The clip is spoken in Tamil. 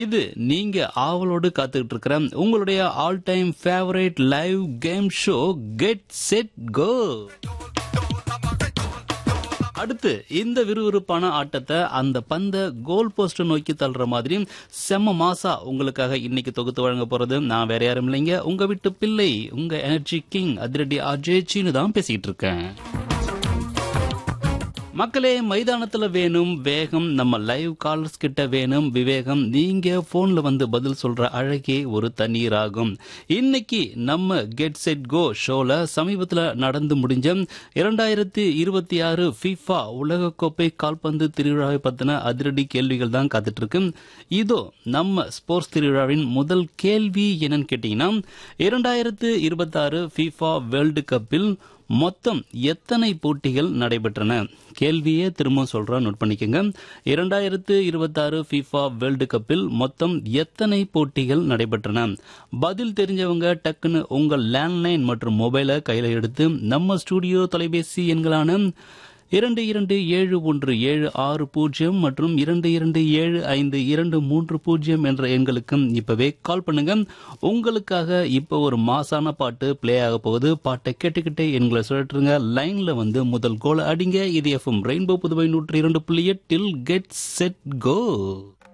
இது நீங்க ஆவலோடு காத்துக்கிட்டு இருக்கிற உங்களுடைய all time favourite live game show get set go அடுத்து இந்த விறுவிறுப்பான ஆட்டத்தை அந்த பந்த கோல் போஸ்ட் நோக்கி தள்ளுற மாதிரி செம்ம மாசா உங்களுக்காக இன்னைக்கு தொகுத்து வழங்க போறது நான் வேற யாரும் இல்லைங்க உங்க வீட்டு பிள்ளை உங்க எனர்ஜி கிங் அதிரடி அஜய்ச்சின்னு தான் பேசிட்டு இருக்கேன் மக்களே மைதானத்துல வேணும் வேகம் நம்ம லைவ் காலர்ஸ் கிட்ட வேணும் விவேகம் நீங்க போன்ல வந்து பதில் சொல்ற அழகே ஒரு தண்ணீராகும் இன்னைக்கு நம்ம கெட் செட் கோ ஷோல சமீபத்துல நடந்து முடிஞ்ச இரண்டாயிரத்தி இருபத்தி ஆறு FIFA உலகக்கோப்பை கால்பந்து திருவிழாவை பத்தின அதிரடி கேள்விகள் தான் காத்துட்டு இருக்கு இதோ நம்ம ஸ்போர்ட்ஸ் திருவிழாவின் முதல் கேள்வி என்னன்னு கேட்டீங்கன்னா இரண்டாயிரத்து இருபத்தாறு FIFA வேர்ல்டு கப்பில் மொத்தம் எத்தனை போட்டிகள் நடைபெற்றன கேள்வியே திரும்ப சொல்றேன் நோட் பண்ணிக்கோங்க இரண்டாயிரத்து இருபத்தாறு FIFA வேர்ல்டு கப்பில் மொத்தம் எத்தனை போட்டிகள் நடைபெற்றன பதில் தெரிஞ்சவங்க டக்குன்னு உங்கள் லேண்ட்லைன் மற்றும் மொபைலை கையில எடுத்து நம்ம ஸ்டுடியோ தொலைபேசி எண்களான இரண்டு இரண்டு ஏழு ஒன்று ஏழு ஆறு பூஜ்ஜியம் மற்றும் இரண்டு இரண்டு ஏழு ஐந்து இரண்டு மூன்று பூஜ்ஜியம் என்ற எண்களுக்கு இப்பவே கால் பண்ணுங்க உங்களுக்காக இப்போ ஒரு மாசான பாட்டு ப்ளே ஆக போகுது பாட்டை கேட்டுக்கிட்டே எண்களை சுழற்றுங்க லைன்ல வந்து முதல் கோல் அடிங்க இது எஃப்எம் ரெயின்போ புதுவை நூற்றி இரண்டு புள்ளி எட்டில் கெட் செட் கோ